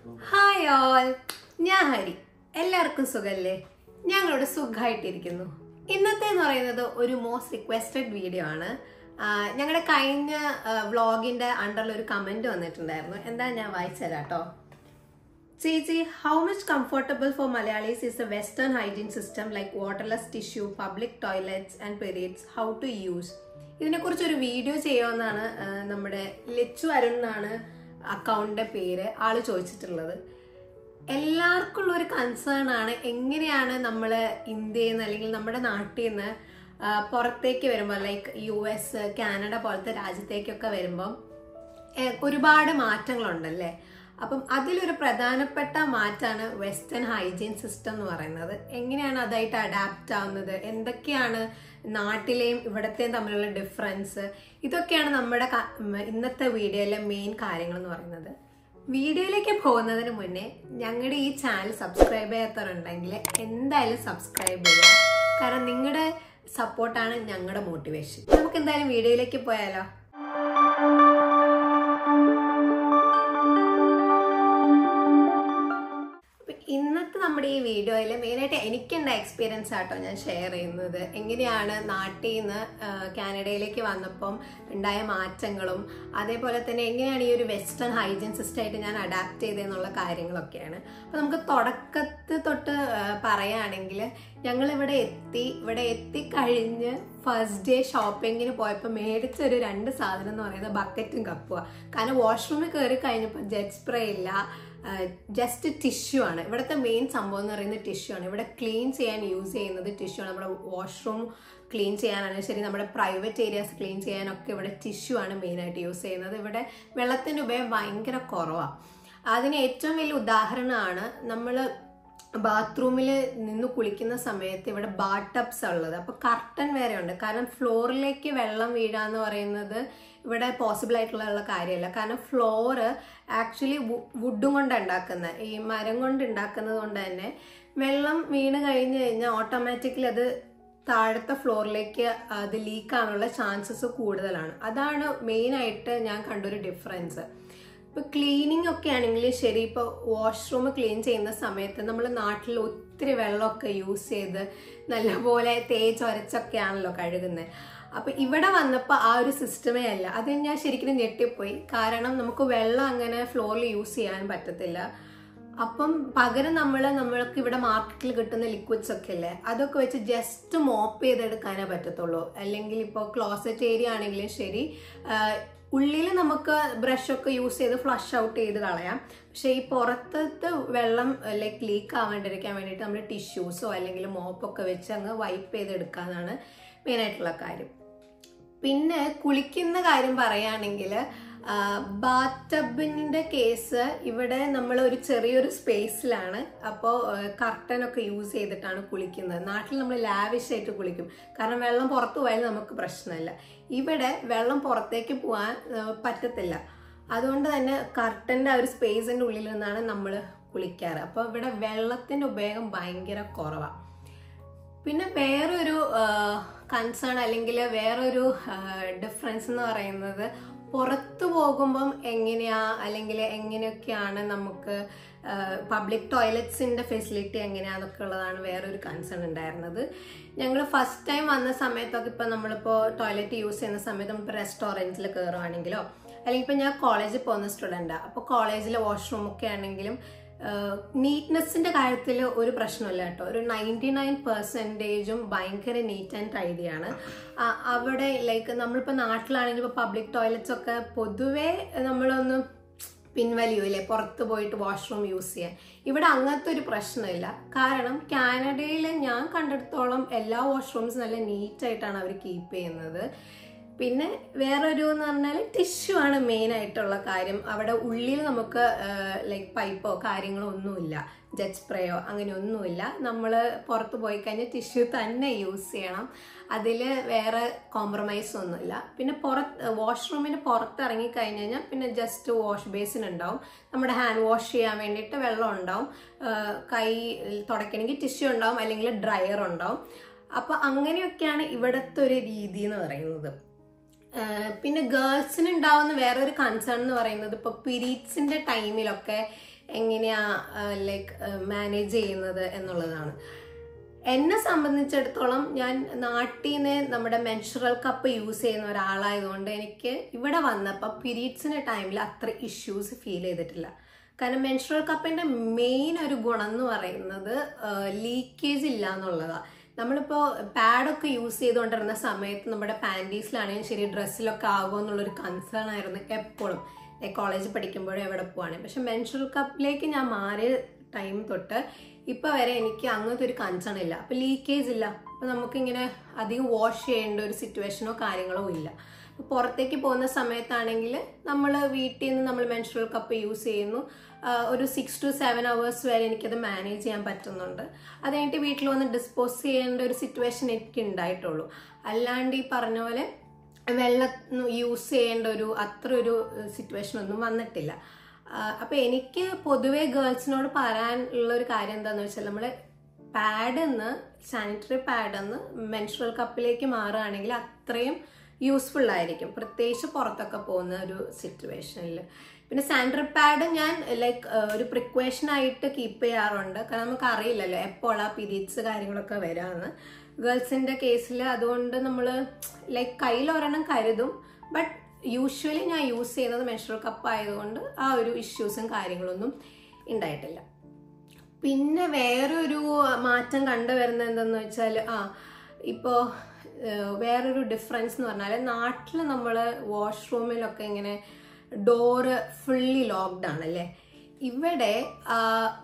hi all ഞാൻ ഹരി എല്ലാവർക്കും സുഖല്ലേ ഞങ്ങളിവിടെ സുഖമായിട്ടിരിക്കുന്നു ഇന്നത്തെ എന്ന് പറയുന്നത് ഒരു മോസ്റ്റ് റിക്വസ്റ്റഡ് വീഡിയോ ആണ് ഞങ്ങളുടെ കഴിഞ്ഞ വ്ളോഗിന്റെ അണ്ടറിൽ ഒരു കമന്റ് വന്നിട്ടുണ്ടായിരുന്നു എന്താ ഞാൻ വായിച്ചുതരാം കേട്ടോ ചേച്ചി how much comfortable for Malayalees is a western hygiene system like waterless tissue public toilets and periods how to use ഇതിനെക്കുറിച്ച് ഒരു വീഡിയോ ചെയ്യുമെന്നാണ് ആ, നമ്മുടെ ലച്ചു അരുൺ എന്നാണ് അക്കൗണ്ടിന്റെ പേര് ആള് ചോദിച്ചിട്ടുള്ളത് എല്ലാവർക്കും ഉള്ള ഒരു കൺസേൺ ആണ് എങ്ങനെയാണ് നമ്മൾ ഇന്ത്യയിൽ നിന്ന് അല്ലെങ്കിൽ നമ്മുടെ നാട്ടിൽ നിന്ന് ആ, പുറത്തേക്ക് വരുമ്പോൾ ലൈക്ക് യു എസ് കാനഡ പോലത്തെ രാജ്യത്തേക്കൊക്കെ വരുമ്പം ഏഹ് ഒരുപാട് മാറ്റങ്ങളുണ്ടല്ലേ അപ്പം അതിലൊരു പ്രധാനപ്പെട്ട മാറ്റാണ് വെസ്റ്റേൺ ഹൈജീൻ സിസ്റ്റം എന്ന് പറയുന്നത് എങ്ങനെയാണ് അതായിട്ട് അഡാപ്റ്റ് ആവുന്നത് എന്തൊക്കെയാണ് നാട്ടിലെയും ഇവിടത്തെയും തമ്മിലുള്ള ഡിഫറൻസ് ഇതൊക്കെയാണ് നമ്മുടെ ക- ഉം, ഇന്നത്തെ വീഡിയോയിലെ മെയിൻ കാര്യങ്ങൾ എന്ന് പറയുന്നത് വീഡിയോയിലേക്ക് പോകുന്നതിന് മുന്നേ ഞങ്ങളുടെ ഈ ചാനൽ സബ്സ്ക്രൈബ് ചെയ്യാത്തവരുണ്ടെങ്കിൽ എന്തായാലും സബ്സ്ക്രൈബ് ചെയ്യുക കാരണം നിങ്ങളുടെ സപ്പോർട്ടാണ് ഞങ്ങളുടെ മോട്ടിവേഷൻ നമുക്ക് എന്തായാലും വീഡിയോയിലേക്ക് പോയാലോ അപ്പൊ ഇന്നത്തെ നമ്മുടെ ഈ വീഡിയോയിൽ മെയിനായിട്ട് എനിക്കുണ്ട എക്സ്പീരിയൻസ് ആട്ടോ ഞാൻ ഷെയർ ചെയ്യുന്നത് എങ്ങനെയാണ് നാട്ടിൽ നിന്ന് ആ, കാനഡയിലേക്ക് വന്നപ്പം ഉണ്ടായ മാറ്റങ്ങളും അതേപോലെ തന്നെ എങ്ങനെയാണ് ഈ ഒരു വെസ്റ്റേൺ ഹൈജീൻ സിസ്റ്റം ആയിട്ട് ഞാൻ അഡാപ്റ്റ് ചെയ്തതെന്നുള്ള കാര്യങ്ങളൊക്കെയാണ് അപ്പോൾ നമുക്ക് തുടക്കത്തിൽ തൊട്ട് ആ, പറയുകയാണെങ്കിൽ ഞങ്ങൾ ഇവിടെ എത്തി ഇവിടെ എത്തിക്കഴിഞ്ഞ് ഫസ്റ്റ് ഡേ ഷോപ്പിങ്ങിന് പോയപ്പോൾ മേടിച്ച ഒരു രണ്ട് സാധനം എന്ന് പറയുന്നത് ബക്കറ്റും കപ്പുമാണ് കാരണം വാഷ്റൂമിൽ കയറി കഴിഞ്ഞപ്പോൾ ജെറ്റ് സ്പ്രേ ഇല്ല ജസ്റ്റ് ടിഷ്യൂ ആണ് ഇവിടുത്തെ മെയിൻ സംഭവം എന്ന് പറയുന്നത് ടിഷ്യൂ ആണ് ഇവിടെ ക്ലീൻ ചെയ്യാൻ യൂസ് ചെയ്യുന്നത് ടിഷ്യൂ ആണ് നമ്മുടെ വാഷ്റൂം ക്ലീൻ ചെയ്യാനാണ് ശരി നമ്മുടെ പ്രൈവറ്റ് ഏരിയാസ് ക്ലീൻ ചെയ്യാനൊക്കെ ഇവിടെ ടിഷ്യൂ ആണ് മെയിനായിട്ട് യൂസ് ചെയ്യുന്നത് ഇവിടെ വെള്ളത്തിൻ്റെ ഉപയോഗം ഭയങ്കര കുറവാണ് അതിന് ഏറ്റവും വലിയ ഉദാഹരണമാണ് നമ്മൾ ബാത്റൂമിൽ നിന്ന് കുളിക്കുന്ന സമയത്ത് ഇവിടെ ബാട്ടപ്സ് ഉള്ളത് അപ്പൊ കർട്ടൻ വരെ ഉണ്ട് കാരണം ഫ്ലോറിലേക്ക് വെള്ളം വീഴാന്ന് പറയുന്നത് ഇവിടെ പോസിബിൾ ആയിട്ടുള്ള കാര്യമല്ല കാരണം ഫ്ലോറ് ആക്ച്വലി വുഡും കൊണ്ട് ഉണ്ടാക്കുന്നത് ഈ മരം കൊണ്ട് ഉണ്ടാക്കുന്നത് കൊണ്ട് തന്നെ വെള്ളം വീണ് കഴിഞ്ഞ് കഴിഞ്ഞാൽ ഓട്ടോമാറ്റിക്കലി അത് താഴത്തെ ഫ്ലോറിലേക്ക് അത് ലീക്ക് ആവാനുള്ള ചാൻസസ് കൂടുതലാണ് അതാണ് മെയിനായിട്ട് ഞാൻ കണ്ടൊരു ഡിഫറൻസ് ഇപ്പൊ ക്ലീനിങ് ഒക്കെ ആണെങ്കിൽ ശരി ഇപ്പൊ വാഷ്റൂം ക്ലീൻ ചെയ്യുന്ന സമയത്ത് നമ്മൾ നാട്ടിൽ ഒത്തിരി വെള്ളമൊക്കെ യൂസ് ചെയ്ത് നല്ലപോലെ തേച്ചൊരച്ചൊക്കെ ആണല്ലോ കഴുകുന്നത് അപ്പൊ ഇവിടെ വന്നപ്പോ ആ ഒരു സിസ്റ്റമേ അല്ല അത് ഞാൻ ശരിക്കും ഞെട്ടിപ്പോയി കാരണം നമുക്ക് വെള്ളം അങ്ങനെ ഫ്ലോറിൽ യൂസ് ചെയ്യാൻ പറ്റത്തില്ല അപ്പം പകരം നമ്മൾ നമ്മൾക്ക് ഇവിടെ മാർക്കറ്റിൽ കിട്ടുന്ന ലിക്വിഡ്സ് ഒക്കെ ഇല്ലേ അതൊക്കെ വെച്ച് ജസ്റ്റ് മോപ്പ് ചെയ്തെടുക്കാനേ പറ്റത്തുള്ളൂ അല്ലെങ്കിൽ ഇപ്പോൾ ക്ലോസറ്റ് ഏരിയ ആണെങ്കിലും ശരി ഉള്ളിൽ നമുക്ക് ബ്രഷ് ഒക്കെ യൂസ് ചെയ്ത് ഫ്ലഷ് ഔട്ട് ചെയ്ത് കളയാം പക്ഷെ ഈ പുറത്തത്തെ വെള്ളം ലൈക്ക് ലീക്ക് ആവാണ്ടിരിക്കാൻ വേണ്ടിയിട്ട് നമ്മൾ ടിഷ്യൂസോ അല്ലെങ്കിൽ മോപ്പൊക്കെ വെച്ച് അങ്ങ് വൈപ്പ് ചെയ്തെടുക്കാന്നാണ് മെയിനായിട്ടുള്ള കാര്യം പിന്നെ കുളിക്കുന്ന കാര്യം പറയുകയാണെങ്കിൽ ബാത്തബിന്റെ കേസ് ഇവിടെ നമ്മൾ ഒരു ചെറിയൊരു സ്പേസിലാണ് അപ്പോൾ കർട്ടനൊക്കെ യൂസ് ചെയ്തിട്ടാണ് കുളിക്കുന്നത് നാട്ടിൽ നമ്മൾ ലാവിഷ് ആയിട്ട് കുളിക്കും കാരണം വെള്ളം പുറത്തു പോയാലും നമുക്ക് പ്രശ്നമില്ല ഇവിടെ വെള്ളം പുറത്തേക്ക് പോകാൻ ആ, പറ്റത്തില്ല അതുകൊണ്ട് തന്നെ കർട്ടന്റെ ആ ഒരു സ്പേസിന്റെ ഉള്ളിൽ നിന്നാണ് നമ്മൾ കുളിക്കാറ് അപ്പോൾ ഇവിടെ വെള്ളത്തിന്റെ ഉപയോഗം ഭയങ്കര കുറവാണ് പിന്നെ വേറൊരു കൺസേൺ അല്ലെങ്കിൽ വേറൊരു ഡിഫറൻസ് എന്ന് പറയുന്നത് പുറത്തു പോകുമ്പം എങ്ങനെയാ അല്ലെങ്കിൽ എങ്ങനെയൊക്കെയാണ് നമുക്ക് പബ്ലിക് ടോയ്ലറ്റ്സിന്റെ ഫെസിലിറ്റി എങ്ങനെയാന്നൊക്കെ ഉള്ളതാണ് വേറൊരു കൺസേൺ ഉണ്ടായിരുന്നത് ഞങ്ങൾ ഫസ്റ്റ് ടൈം വന്ന സമയത്തൊക്കെ ഇപ്പം നമ്മളിപ്പോൾ ടോയ്ലറ്റ് യൂസ് ചെയ്യുന്ന സമയത്ത് നമ്മളിപ്പോൾ റെസ്റ്റോറൻറ്റിൽ കയറുവാണെങ്കിലോ അല്ലെങ്കിൽ ഇപ്പം ഞാൻ കോളേജിൽ പോകുന്ന സ്റ്റുഡൻ്റാണ് അപ്പോൾ കോളേജിലെ വാഷ്റൂം ഒക്കെ ആണെങ്കിലും നീറ്റ്നെസ്സിന്റെ കാര്യത്തിൽ ഒരു പ്രശ്നമില്ല കേട്ടോ ഒരു നയൻറ്റി നയൻ പെർസെൻറ്റേജും ഭയങ്കര നീറ്റ് ആൻഡ് ടൈഡി ആണ് ആ, അവിടെ ലൈക്ക് നമ്മളിപ്പോൾ നാട്ടിലാണെങ്കിൽ ഇപ്പോൾ പബ്ലിക് ടോയ്ലറ്റ്സ് ഒക്കെ പൊതുവേ നമ്മളൊന്ന് പിൻവലിയൂല്ലേ പുറത്ത് പോയിട്ട് വാഷ്റൂം യൂസ് ചെയ്യാൻ ഇവിടെ അങ്ങനത്തെ ഒരു പ്രശ്നമില്ല കാരണം കാനഡയിൽ ഞാൻ കണ്ടെടുത്തോളം എല്ലാ വാഷ്റൂംസും നല്ല നീറ്റായിട്ടാണ് അവർ കീപ്പ് ചെയ്യുന്നത് പിന്നെ വേറൊരു എന്ന് പറഞ്ഞാൽ ടിഷ്യൂ ആണ് മെയിൻ ആയിട്ടുള്ള കാര്യം അവിടെ ഉള്ളിൽ നമുക്ക് ലൈക്ക് പൈപ്പോ കാര്യങ്ങളോ ഒന്നുമില്ല ജെറ്റ് സ്പ്രേയോ അങ്ങനെ ഒന്നുമില്ല നമ്മൾ പുറത്ത് പോയി കഴിഞ്ഞാൽ ടിഷ്യൂ തന്നെ യൂസ് ചെയ്യണം അതിൽ വേറെ കോംപ്രമൈസ് ഒന്നുമില്ല പിന്നെ പുറത്ത് വാഷ്റൂമിന് പുറത്തിറങ്ങി കഴിഞ്ഞ് കഴിഞ്ഞാൽ പിന്നെ ജസ്റ്റ് വാഷ് ബേസിൻ ഉണ്ടാവും നമ്മുടെ ഹാൻഡ് വാഷ് ചെയ്യാൻ വേണ്ടിയിട്ട് വെള്ളം ഉണ്ടാവും ആ, കൈ തുടയ്ക്കണമെങ്കിൽ ടിഷ്യൂ ഉണ്ടാവും അല്ലെങ്കിൽ ഡ്രയർ ഉണ്ടാവും അപ്പൊ അങ്ങനെയൊക്കെയാണ് ഇവിടുത്തെ ഒരു രീതി എന്ന് പറയുന്നത് ആഹ് പിന്നെ ഗേൾസിന് ഉണ്ടാവുന്ന വേറൊരു കൺസേൺ എന്ന് പറയുന്നത് ഇപ്പൊ പീരീഡ്സിന്റെ ടൈമിലൊക്കെ എങ്ങനെയാ ലൈക്ക് മാനേജ് ചെയ്യുന്നത് എന്നുള്ളതാണ് എന്നെ സംബന്ധിച്ചിടത്തോളം ഞാൻ നാട്ടിൽ നിന്ന് നമ്മുടെ മെൻഷറൽ കപ്പ് യൂസ് ചെയ്യുന്ന ഒരാളായതുകൊണ്ട് എനിക്ക് ഇവിടെ വന്നപ്പോൾ പീരീഡ്സിന്റെ ടൈമിൽ അത്ര ഇഷ്യൂസ് ഫീൽ ചെയ്തിട്ടില്ല കാരണം മെൻഷറൽ കപ്പിന്റെ മെയിൻ ഒരു ഗുണം എന്ന് പറയുന്നത് ലീക്കേജ് ഇല്ല എന്നുള്ളതാണ് നമ്മളിപ്പോൾ പാഡൊക്കെ യൂസ് ചെയ്തുകൊണ്ടിരുന്ന സമയത്ത് നമ്മുടെ പാൻറ്റീസിലാണെങ്കിലും ശരി ഡ്രസ്സിലൊക്കെ ആകുമോ എന്നുള്ളൊരു കൺസേൺ ആയിരുന്നു എപ്പോഴും കോളേജിൽ പഠിക്കുമ്പോഴും എവിടെ പോവാണെങ്കിൽ പക്ഷെ മെൻഷറൽ കപ്പിലേക്ക് ഞാൻ മാറിയ ടൈം തൊട്ട് ഇപ്പൊ വരെ എനിക്ക് അങ്ങനത്തെ ഒരു കൺസേൺ ഇല്ല അപ്പൊ ലീക്കേജ് ഇല്ല അപ്പൊ നമുക്കിങ്ങനെ അധികം വാഷ് ചെയ്യേണ്ട ഒരു സിറ്റുവേഷനോ കാര്യങ്ങളോ ഇല്ല അപ്പൊ പുറത്തേക്ക് പോകുന്ന സമയത്താണെങ്കിൽ നമ്മൾ വീട്ടിൽ നിന്ന് നമ്മൾ മെൻസ്ട്രൽ കപ്പ് യൂസ് ചെയ്യുന്നു ആ, ഒരു സിക്സ് ടു സെവൻ അവേഴ്സ് വരെ എനിക്കത് മാനേജ് ചെയ്യാൻ പറ്റുന്നുണ്ട് അത് കഴിഞ്ഞിട്ട് വീട്ടിൽ വന്ന് ഡിസ്പോസ് ചെയ്യേണ്ട ഒരു സിറ്റുവേഷൻ എനിക്ക് ഉണ്ടായിട്ടുള്ളൂ അല്ലാണ്ട് ഈ പറഞ്ഞ പോലെ വെള്ളം യൂസ് ചെയ്യേണ്ട ഒരു അത്ര ഒരു സിറ്റുവേഷൻ ഒന്നും വന്നിട്ടില്ല ആഹ് അപ്പൊ എനിക്ക് പൊതുവെ ഗേൾസിനോട് പറയാനുള്ള ഒരു കാര്യം എന്താന്ന് വെച്ചാൽ നമ്മള് പാഡ് എന്ന് സാനിറ്ററി പാഡ് എന്ന് മെൻസ്ട്രൽ കപ്പിലേക്ക് മാറുകയാണെങ്കിൽ അത്രയും യൂസ്ഫുൾ ആയിരിക്കും പ്രത്യേകിച്ച് പുറത്തൊക്കെ പോകുന്ന ഒരു സിറ്റുവേഷനിൽ പിന്നെ സാനിറ്ററി പാഡ് ഞാൻ ലൈക്ക് ഒരു പ്രിക്വേഷൻ ആയിട്ട് കീപ്പ് ചെയ്യാറുണ്ട് കാരണം നമുക്ക് അറിയില്ലല്ലോ എപ്പോൾ ആ പീരീഡ്സ് കാര്യങ്ങളൊക്കെ വരാമെന്ന് ഗേൾസിന്റെ കേസിൽ അതുകൊണ്ട് നമ്മൾ ലൈക്ക് കയ്യിൽ ഒരെണ്ണം കരുതും ബട്ട് യൂഷ്വലി ഞാൻ യൂസ് ചെയ്യുന്നത് മെൻസ്ട്രൽ കപ്പ് ആയതുകൊണ്ട് ആ ഒരു ഇഷ്യൂസും കാര്യങ്ങളൊന്നും ഉണ്ടായിട്ടില്ല പിന്നെ വേറൊരു മാറ്റം കണ്ടുവരുന്നത് എന്തെന്ന് വെച്ചാൽ ആ ഇപ്പോൾ വേറൊരു ഡിഫറൻസ് എന്ന് പറഞ്ഞാൽ നാട്ടിൽ നമ്മൾ വാഷ്റൂമിലൊക്കെ ഇങ്ങനെ ഡോറ് ഫുള്ളി ലോക്ക്ഡ് ആണല്ലേ ഇവിടെ ആ,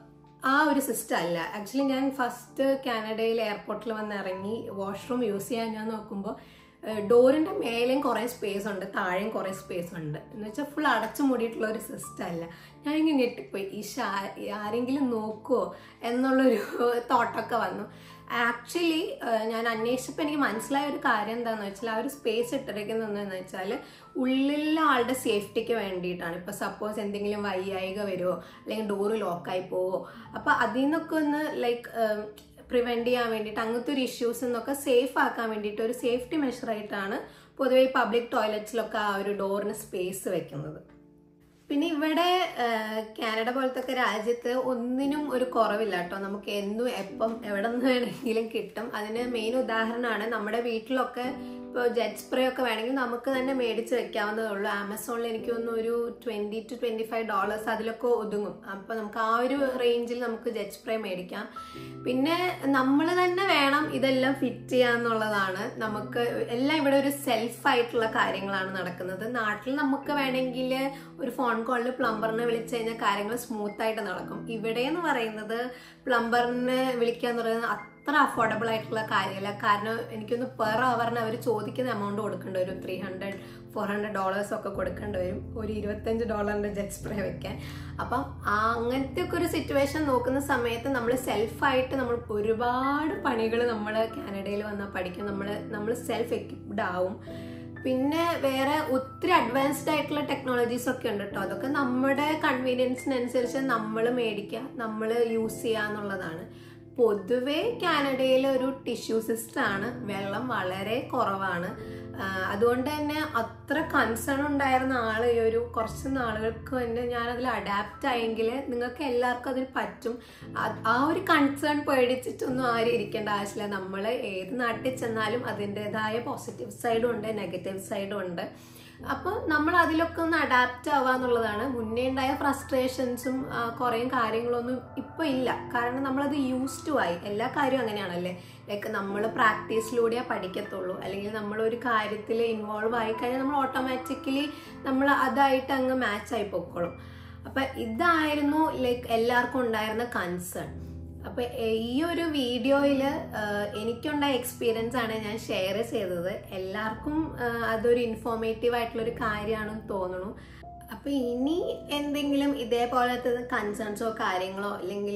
ആ ഒരു സിസ്റ്റം അല്ല ആക്ച്വലി ഞാൻ ഫസ്റ്റ് കാനഡയിൽ എയർപോർട്ടിൽ വന്ന് ഇറങ്ങി വാഷ്റൂം യൂസ് ചെയ്യാൻ ഞാൻ നോക്കുമ്പോൾ ഡോറിന്റെ മേലെയും കുറേ സ്പേസ് ഉണ്ട് താഴെയും കുറേ സ്പേസ് ഉണ്ട് എന്ന് വെച്ചാൽ ഫുൾ അടച്ചു മൂടിയിട്ടുള്ള ഒരു സിസ്റ്റം അല്ല ഞാൻ ഇങ്ങനെ ഞെട്ടിപ്പോയി ഈശ ആരെങ്കിലും നോക്കുമോ എന്നുള്ളൊരു തോട്ടൊക്കെ വന്നു ആക്ച്വലി ഞാൻ അന്വേഷിച്ചപ്പോൾ എനിക്ക് മനസ്സിലായ ഒരു കാര്യം എന്താണെന്ന് വെച്ചാൽ ആ ഒരു സ്പേസ് ഇട്ടിരിക്കുന്നതെന്ന് വെച്ചാൽ ഉള്ളിലെ ആളുടെ സേഫ്റ്റിക്ക് വേണ്ടിയിട്ടാണ് ഇപ്പൊ സപ്പോസ് എന്തെങ്കിലും വയ്യായിക വരുമോ അല്ലെങ്കിൽ ഡോറ് ലോക്കായി പോവോ അപ്പൊ അതിൽ നിന്നൊക്കെ ഒന്ന് ലൈക്ക് പ്രിവെന്റ് ചെയ്യാൻ വേണ്ടിയിട്ട് അങ്ങനത്തെ ഒരു ഇഷ്യൂസ് എന്നൊക്കെ സേഫ് ആക്കാൻ വേണ്ടിയിട്ട് ഒരു സേഫ്റ്റി മെഷർ ആയിട്ടാണ് പൊതുവെ പബ്ലിക് ടോയ്ലറ്റ്സിലൊക്കെ ആ ഒരു ഡോറിന് സ്പേസ് വെക്കുന്നത് പിന്നെ ഇവിടെ ആഹ്, കാനഡ പോലത്തെ ഒക്കെ രാജ്യത്ത് ഒന്നിനും ഒരു കുറവില്ല കേട്ടോ നമുക്ക് എന്തും എപ്പം എവിടെ നിന്ന് വേണമെങ്കിലും കിട്ടും അതിന് മെയിൻ ഉദാഹരണമാണ് നമ്മുടെ വീട്ടിലൊക്കെ ഇപ്പോൾ ജെറ്റ് സ്പ്രേ ഒക്കെ വേണമെങ്കിൽ നമുക്ക് തന്നെ മേടിച്ച് വെക്കാവുന്നതേ ഉള്ളൂ ആമസോണിൽ എനിക്ക് തോന്നുന്നു ഒരു twenty two twenty five dollars അതിലൊക്കെ ഒതുങ്ങും അപ്പോൾ നമുക്ക് ആ ഒരു റേഞ്ചിൽ നമുക്ക് ജെറ്റ് സ്പ്രേ മേടിക്കാം പിന്നെ നമ്മൾ തന്നെ വേണം ഇതെല്ലാം ഫിറ്റ് ചെയ്യാന്നുള്ളതാണ് നമുക്ക് എല്ലാം ഇവിടെ ഒരു സെൽഫ് ആയിട്ടുള്ള കാര്യങ്ങളാണ് നടക്കുന്നത് നാട്ടിൽ നമുക്ക് വേണമെങ്കിൽ ഒരു ഫോൺ കോളിൽ പ്ലംബറിനെ വിളിച്ചു കഴിഞ്ഞാൽ കാര്യങ്ങൾ സ്മൂത്ത് ആയിട്ട് നടക്കും ഇവിടെ എന്ന് പറയുന്നത് പ്ലംബറിനെ വിളിക്കുക എന്ന് പറയുന്നത് അത്ര അഫോർഡബിൾ ആയിട്ടുള്ള കാര്യമല്ല കാരണം എനിക്കൊന്ന് പെർ അവറിന് അവർ ചോദിക്കുന്ന എമൗണ്ട് കൊടുക്കേണ്ടി വരും three hundred four hundred dollars ഒക്കെ കൊടുക്കേണ്ടി വരും ഒരു ഇരുപത്തഞ്ച് ഡോളറിന്റെ ജെറ്റ് സ്പ്രേ വെക്കാൻ അപ്പം ആ അങ്ങനത്തെ ഒക്കെ ഒരു സിറ്റുവേഷൻ നോക്കുന്ന സമയത്ത് നമ്മൾ സെൽഫായിട്ട് നമ്മൾ ഒരുപാട് പണികൾ നമ്മൾ കാനഡയിൽ വന്നാൽ പഠിക്കും നമ്മൾ നമ്മൾ സെൽഫ് എക്വിപ്ഡ് ആവും പിന്നെ വേറെ ഒത്തിരി അഡ്വാൻസ്ഡ് ആയിട്ടുള്ള ടെക്നോളജീസ് ഒക്കെ ഉണ്ട് കേട്ടോ അതൊക്കെ നമ്മുടെ കൺവീനിയൻസിനനുസരിച്ച് നമ്മൾ മേടിക്കുക നമ്മൾ യൂസ് ചെയ്യുക എന്നുള്ളതാണ് പൊതുവെ കാനഡയിൽ ഒരു ടിഷ്യൂ സിസ്റ്റം ആണ് വെള്ളം വളരെ കുറവാണ് ആ, അതുകൊണ്ട് തന്നെ അത്ര കൺസേൺ ഉണ്ടായിരുന്ന ആൾ ഈ ഒരു കുറച്ച് നാളുകൾക്ക് തന്നെ ഞാനതിൽ അഡാപ്റ്റ് ആയെങ്കിൽ നിങ്ങൾക്ക് എല്ലാവർക്കും അതിൽ പറ്റും അത് ആ ഒരു കൺസേൺ പേടിച്ചിട്ടൊന്നും ആരും ഇരിക്കേണ്ട ആവശ്യമില്ല നമ്മൾ ഏത് നാട്ടിൽ ചെന്നാലും അതിൻ്റെതായ പോസിറ്റീവ് സൈഡും ഉണ്ട് നെഗറ്റീവ് സൈഡും ഉണ്ട് അപ്പോൾ നമ്മൾ അതിലൊക്കെ ഒന്ന് അഡാപ്റ്റ് ആവുക എന്നുള്ളതാണ് മുന്നേ ഉണ്ടായ ഫ്രസ്ട്രേഷൻസും കുറേ കാര്യങ്ങളൊന്നും ഇപ്പോൾ ഇല്ല കാരണം നമ്മളത് യൂസ് ടു ആയി എല്ലാ കാര്യവും അങ്ങനെയാണല്ലേ ലൈക്ക് നമ്മൾ പ്രാക്ടീസിലൂടെയേ പഠിക്കത്തുള്ളൂ അല്ലെങ്കിൽ നമ്മൾ ഒരു കാര്യത്തിൽ ഇൻവോൾവ് ആയി കഴിഞ്ഞാൽ നമ്മൾ ഓട്ടോമാറ്റിക്കലി നമ്മൾ അതായിട്ട് അങ്ങ് മാച്ച് ആയി പൊക്കോളും അപ്പം ഇതായിരുന്നു ലൈക്ക് എല്ലാവർക്കും ഉണ്ടായിരുന്ന കൺസേൺ അപ്പൊ എ- ഈ ഒരു വീഡിയോയിൽ എനിക്കുണ്ടായ എക്സ്പീരിയൻസ് ആണ് ഞാൻ ഷെയർ ചെയ്തത് എല്ലാവർക്കും ആ, അതൊരു ഇൻഫോർമേറ്റീവ് ആയിട്ടുള്ള ഒരു കാര്യമാണെന്ന് തോന്നുന്നു അപ്പൊ ഇനി എന്തെങ്കിലും ഇതേപോലത്തെ കൺസേൺസോ കാര്യങ്ങളോ അല്ലെങ്കിൽ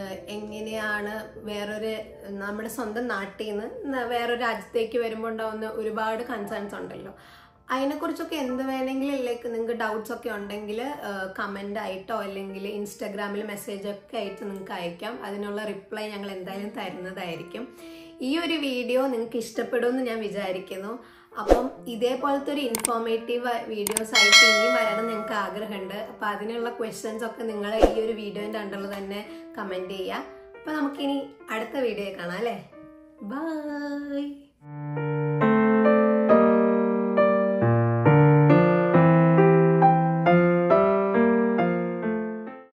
എങ്ങനെയാണ് വേറൊരു നമ്മുടെ സ്വന്തം നാട്ടിൽ നിന്ന് വേറൊരു രാജ്യത്തേക്ക് വരുമ്പോൾ ഉണ്ടാവുന്ന ഒരുപാട് കൺസേൺസ് ഉണ്ടല്ലോ അതിനെക്കുറിച്ചൊക്കെ എന്ത് വേണമെങ്കിലും ലൈക്ക് നിങ്ങൾക്ക് ഡൗട്ട്സ് ഒക്കെ ഉണ്ടെങ്കിൽ കമൻ്റ് ആയിട്ടോ അല്ലെങ്കിൽ ഇൻസ്റ്റാഗ്രാമിൽ മെസ്സേജ് ഒക്കെ ആയിട്ട് നിങ്ങൾക്ക് അയക്കാം അതിനുള്ള റിപ്ലൈ ഞങ്ങൾ എന്തായാലും തരുന്നതായിരിക്കും ഈ ഒരു വീഡിയോ നിങ്ങൾക്ക് ഇഷ്ടപ്പെടുമെന്ന് ഞാൻ വിചാരിക്കുന്നു അപ്പം ഇതേപോലത്തെ ഒരു ഇൻഫോർമേറ്റീവ് വീഡിയോസ് ആയിട്ട് ഇനിയും വരണം നിങ്ങൾക്ക് ആഗ്രഹമുണ്ട് അപ്പം അതിനുള്ള ക്വസ്റ്റ്യൻസ് ഒക്കെ നിങ്ങൾ ഈ ഒരു വീഡിയോൻ്റെ അണ്ടറിൽ തന്നെ കമൻറ്റ് ചെയ്യുക അപ്പം നമുക്കിനി അടുത്ത വീഡിയോ കാണാം അല്ലേ ബൈ